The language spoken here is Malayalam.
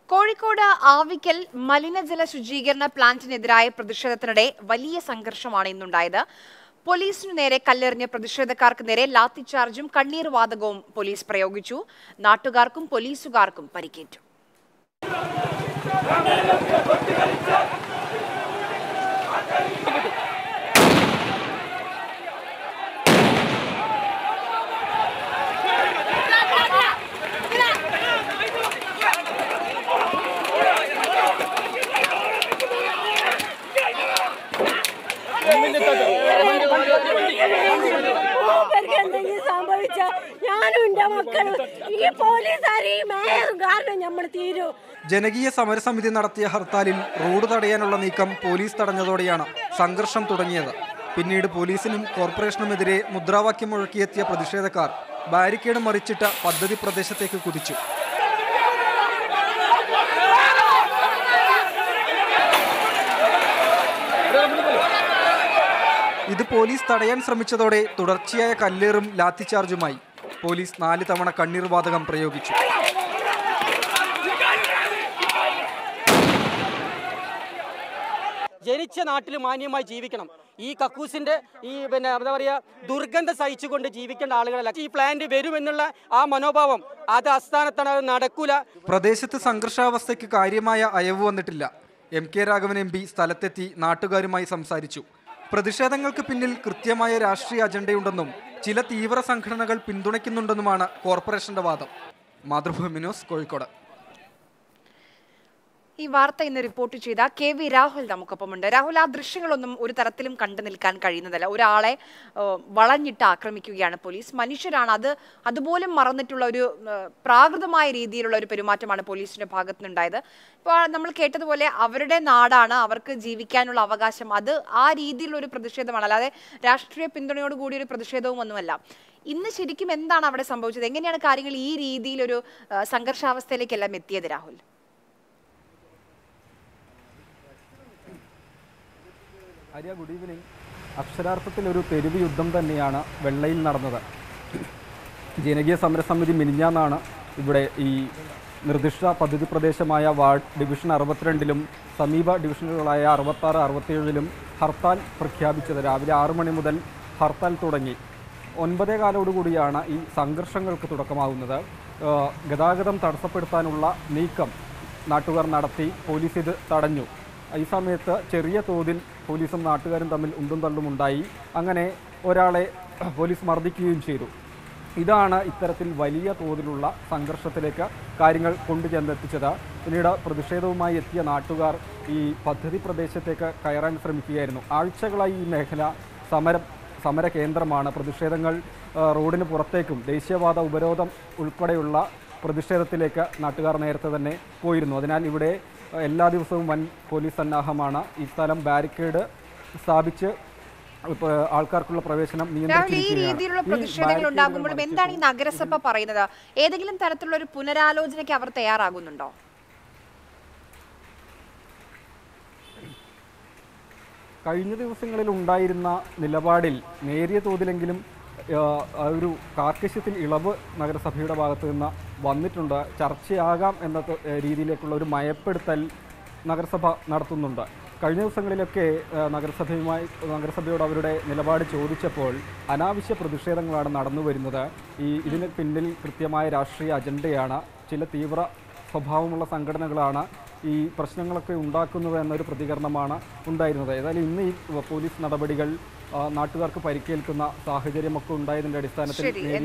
കോഴിക്കോട് ആവിക്കൽ മലിനജല ശുചീകരണ പ്ലാന്റിനെതിരായ പ്രതിഷേധത്തിനിടെ വലിയ സംഘർഷമാണ് ഇന്നുണ്ടായത് പോലീസിനു നേരെ കല്ലെറിഞ്ഞ പ്രതിഷേധക്കാർക്ക് നേരെ ലാത്തിചാർജും കണ്ണീർ വാതകവും പോലീസ് പ്രയോഗിച്ചു നാട്ടുകാർക്കും പോലീസുകാർക്കും പരിക്കേറ്റു മൂപ്പർക്ക് എന്തെങ്കിലും സംഭവിച്ച ഞാനും എന്റെ മക്കളും ഈ പോലീസുകാരും ഈ മേയറും കാരണം നമ്മൾ തീരും ജനകീയ സമരസമിതി നടത്തിയ ഹർത്താലിൽ റോഡ് തടയാനുള്ള നീക്കം പോലീസ് തടഞ്ഞതോടെയാണ് സംഘർഷം തുടങ്ങിയത് പിന്നീട് പോലീസിനും കോർപ്പറേഷനുമെതിരെ മുദ്രാവാക്യം മുഴക്കിയെത്തിയ പ്രതിഷേധക്കാർ ബാരിക്കേഡ് മറിച്ചിട്ട പദ്ധതി പ്രദേശത്തേക്ക് കുതിച്ചു ഇത് പോലീസ് തടയാൻ ശ്രമിച്ചതോടെ തുടർച്ചയായ കല്ലേറും ലാത്തിചാർജുമായി പോലീസ് നാല് തവണ കണ്ണീർ വാതകം പ്രയോഗിച്ചു ജനിച്ച നാട്ടിൽ മാന്യമായി ജീവിക്കണം ഈ കക്കൂസിന്റെ ഈ പിന്നെ എന്താ പറയുക ദുർഗന്ധം സഹിച്ചുകൊണ്ട് ജീവിക്കേണ്ട ആളുകളല്ല ഈ പ്ലാന്റ് വരുമെന്നുള്ള ആ മനോഭാവം അത് അസ്ഥാനത്താണ് അത് നടക്കൂല പ്രദേശത്ത് സംഘർഷാവസ്ഥയ്ക്ക് കാര്യമായ അയവ് വന്നിട്ടില്ല M K Raghavan M P സ്ഥലത്തെത്തി നാട്ടുകാരുമായി സംസാരിച്ചു പ്രതിഷേധങ്ങൾക്ക് പിന്നിൽ കൃത്യമായ രാഷ്ട്രീയ അജണ്ടയുണ്ടെന്നും ചില തീവ്ര സംഘടനകൾ പിന്തുണയ്ക്കുന്നുണ്ടെന്നുമാണ് കോർപ്പറേഷന്റെ വാദം മാതൃഭൂമി ന്യൂസ് കോഴിക്കോട് ഈ വാർത്ത ഇന്ന് റിപ്പോർട്ട് ചെയ്ത കെ വി രാഹുൽ നമുക്കൊപ്പമുണ്ട് രാഹുൽ ആ ദൃശ്യങ്ങളൊന്നും ഒരു തരത്തിലും കണ്ടു നിൽക്കാൻ കഴിയുന്നതല്ല ഒരാളെ ഏഹ്, വളഞ്ഞിട്ട് ആക്രമിക്കുകയാണ് പോലീസ് മനുഷ്യരാണ് അത് അതുപോലും മറന്നിട്ടുള്ള ഒരു ഏഹ്, പ്രാകൃതമായ രീതിയിലുള്ള ഒരു പെരുമാറ്റമാണ് പോലീസിന്റെ ഭാഗത്തു നിന്നുണ്ടായത് ഇപ്പോൾ നമ്മൾ കേട്ടതുപോലെ അവരുടെ നാടാണ് അവർക്ക് ജീവിക്കാനുള്ള അവകാശം അത് ആ രീതിയിലുള്ള ഒരു പ്രതിഷേധമാണ് അല്ലാതെ രാഷ്ട്രീയ പിന്തുണയോട് കൂടിയ ഒരു പ്രതിഷേധവും ഒന്നുമല്ല ഇന്ന് ശരിക്കും എന്താണ് അവിടെ സംഭവിച്ചത് എങ്ങനെയാണ് കാര്യങ്ങൾ ഈ രീതിയിലൊരു ഏഹ്, സംഘർഷാവസ്ഥയിലേക്കെല്ലാം എത്തിയത് രാഹുൽ ആര്യ ഗുഡ് ഈവനിങ് അക്ഷരാർത്ഥത്തിൽ ഒരു തെരുവ് യുദ്ധം തന്നെയാണ് വെള്ളയിൽ നടന്നത് ജനകീയ സമരസമിതി മിനിഞ്ഞാന്നാണ് ഇവിടെ ഈ നിർദ്ദിഷ്ട പദ്ധതി പ്രദേശമായ വാർഡ് ഡിവിഷൻ അറുപത്തിരണ്ടിലും സമീപ ഡിവിഷനുകളായ അറുപത്താറ് അറുപത്തിയേഴിലും ഹർത്താൽ പ്രഖ്യാപിച്ചത് രാവിലെ ആറു മണി മുതൽ ഹർത്താൽ തുടങ്ങി ഒൻപതേ കാലോടുകൂടിയാണ് ഈ സംഘർഷങ്ങൾക്ക് തുടക്കമാകുന്നത് ഏഹ് ഗതാഗതം തടസ്സപ്പെടുത്താനുള്ള നീക്കം നാട്ടുകാർ നടത്തി പോലീസ് ഇത് തടഞ്ഞു ഈ സമയത്ത് ചെറിയ തോതിൽ പോലീസും നാട്ടുകാരും തമ്മിൽ ഉന്തും തള്ളും ഉണ്ടായി അങ്ങനെ ഒരാളെ പോലീസ് മർദ്ദിക്കുകയും ചെയ്തു ഇതാണ് ഇത്തരത്തിൽ വലിയ തോതിലുള്ള സംഘർഷത്തിലേക്ക് കാര്യങ്ങൾ കൊണ്ടുചെന്നെത്തിച്ചത് പിന്നീട് പ്രതിഷേധവുമായി എത്തിയ നാട്ടുകാർ ഈ പദ്ധതി പ്രദേശത്തേക്ക് കയറാൻ ശ്രമിക്കുകയായിരുന്നു ആഴ്ചകളായി ഈ മേഖല സമരം സമര കേന്ദ്രമാണ് പ്രതിഷേധങ്ങൾ ആ, റോഡിന് പുറത്തേക്കും ദേശീയവാദ ഉപരോധം ഉൾപ്പെടെയുള്ള പ്രതിഷേധത്തിലേക്ക് നാട്ടുകാർ നേരത്തെ തന്നെ പോയിരുന്നു അതിനാൽ ഇവിടെ ആ, എല്ലാ ദിവസവും വൻ പോലീസ് സന്നാഹമാണ് ഈ സ്ഥലം ബാരിക്കേഡ് സ്ഥാപിച്ച് ഇപ്പോൾ ആൾക്കാർക്കുള്ള പ്രവേശനം രാഹുൽ ഈ നിയന്ത്രിച്ചിരിക്കുകയാണ്. രീതിയിലുള്ള ഈ പ്രതിഷേധങ്ങൾ ബാരിക്കേഡുകൾ ഉണ്ടാകുമ്പോഴും എന്താണ് ഈ മറിച്ചിട്ടു. നഗരസഭ പറയുന്നത് ഏതെങ്കിലും തരത്തിലുള്ള ഒരു പുനരാലോചനയ്ക്ക് അവർ തയ്യാറാകുന്നുണ്ടോ കഴിഞ്ഞ ദിവസങ്ങളിൽ ഉണ്ടായിരുന്ന നിലപാടിൽ നേരിയ തോതിലെങ്കിലും ആ, ആ ഒരു കാർക്കശ്യത്തിൽ ഇളവ് നഗരസഭയുടെ ഭാഗത്ത് നിന്ന് വന്നിട്ടുണ്ട് ചർച്ചയാകാം എന്ന ത- ഏ, രീതിയിലേക്കുള്ള ഒരു മയപ്പെടുത്തൽ നഗരസഭ നടത്തുന്നുണ്ട് കഴിഞ്ഞ ദിവസങ്ങളിലൊക്കെ ആ, നഗരസഭയുമായി നഗരസഭയോട് അവരുടെ നിലപാട് ചോദിച്ചപ്പോൾ അനാവശ്യ പ്രതിഷേധങ്ങളാണ് നടന്നു വരുന്നത് ഈ ഇതിന് പിന്നിൽ കൃത്യമായ രാഷ്ട്രീയ അജണ്ടയാണ് ചില തീവ്ര സ്വഭാവമുള്ള സംഘടനകളാണ് ഈ പ്രശ്നങ്ങളൊക്കെ ഉണ്ടാക്കുന്നത് എന്നൊരു പ്രതികരണമാണ് ഉണ്ടായിരുന്നത് ഏതായാലും ഇന്ന് ഈ പോലീസ് നടപടികൾ ആ, നാട്ടുകാർക്ക് പരിക്കേൽക്കുന്ന സാഹചര്യമൊക്കെ ഉണ്ടായതിൻ്റെ അടിസ്ഥാനത്തിൽ ശരി നേരിയ